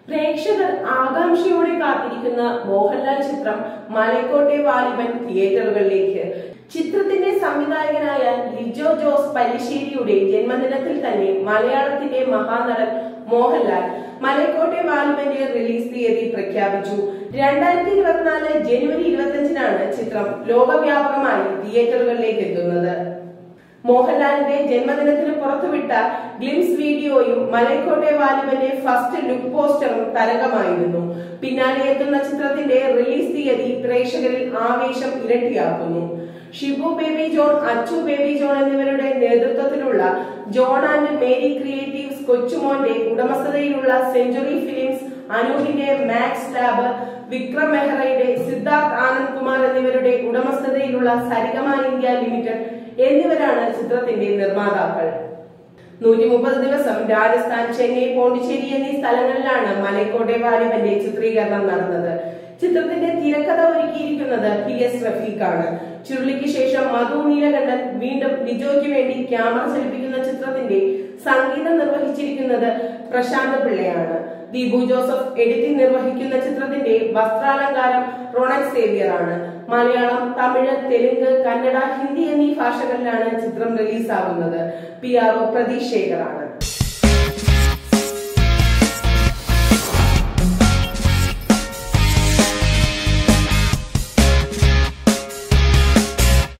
പ്രേക്ഷകർ ആകാംക്ഷയോടെ കാത്തിരിക്കുന്ന മോഹൻലാൽ ചിത്രം മലക്കോട്ടെ വാലിബൻ തിയേറ്ററുകളിലേക്ക് ചിത്രത്തിന്റെ സംവിധായകനായ ലിജോ ജോസ് പല്ലിശ്ശേരിയുടെ ജന്മദിനത്തിൽ തന്നെ മലയാളത്തിന്റെ മഹാനടൻ മോഹൻലാൽ മലക്കോട്ടെ വാലിബന്റെ റിലീസ് തീയതി പ്രഖ്യാപിച്ചു രണ്ടായിരത്തി ഇരുപത്തിനാല് ജനുവരി ഇരുപത്തിയഞ്ചിനാണ് ചിത്രം ലോകവ്യാപകമായി തിയേറ്ററുകളിലേക്ക് എത്തുന്നത് മോഹൻലാലിന്റെ ജന്മദിനത്തിന് പുറത്തുവിട്ട ഗ്ലിംസ് വീഡിയോയും മലൈക്കോട്ടെ വാലിബന്റെ ഫസ്റ്റ് ലുക്ക് പോസ്റ്ററും തരംഗമായിരുന്നു പിന്നാലെ എത്തുന്ന ചിത്രത്തിന്റെ റിലീസ് തീയതി പ്രേക്ഷകരിൽ ആവേശം ഇരട്ടിയാക്കുന്നു ഷിബു ബേബി ജോൺ അച്ചു ബേബി ജോൺ എന്നിവരുടെ നേതൃത്വത്തിലുള്ള ജോൺ ആൻഡ് മേരി ക്രിയേറ്റീവ്സ് കൊച്ചുമോന്റെ ഉടമസ്ഥതയിലുള്ള സെഞ്ചുറി ഫിലിംസ് അനൂപിന്റെ മാക്സ് ലാബ് വിക്രം മെഹ്റയുടെ സിദ്ധാർത്ഥ് ആനന്ദ് കുമാർ എന്നിവരുടെ ഉടമസ്ഥതയിലുള്ള സരിഗമ ഇന്ത്യ ലിമിറ്റഡ് എന്നിവരാണ് ചിത്രത്തിന്റെ നിർമ്മാതാക്കൾ നൂറ്റി മുപ്പത് ദിവസം രാജസ്ഥാൻ ചെന്നൈ പോണ്ടിച്ചേരി എന്നീ സ്ഥലങ്ങളിലാണ് മലക്കോട്ടെ വാലിബന്റെ ചിത്രീകരണം നടന്നത് ചിത്രത്തിന്റെ തിരക്കഥ ഒരുക്കിയിരിക്കുന്നത് പി എസ് റഫീഖാണ് ചുരുളിക്ക് ശേഷം മധു നീലകണ്ഠൻ വീണ്ടും ലിജോയ്ക്ക് വേണ്ടി ക്യാമറ ചലിപ്പിക്കുന്ന ചിത്രത്തിന്റെ സംഗീതം നിർവഹിച്ചിരിക്കുന്നത് പ്രശാന്ത് പിള്ളയാണ് ദീപു ജോസഫ് എഡിറ്റിംഗ് നിർവഹിക്കുന്ന ചിത്രത്തിന്റെ വസ്ത്രാലങ്കാരം റോണക് സേവിയർ ആണ് മലയാളം തമിഴ് തെലുങ്ക് കന്നഡ ഹിന്ദി എന്നീ ഭാഷകളിലാണ് ചിത്രം റിലീസാകുന്നത് പി ആർ ഒ പ്രതീഷ് ശേഖറാണ്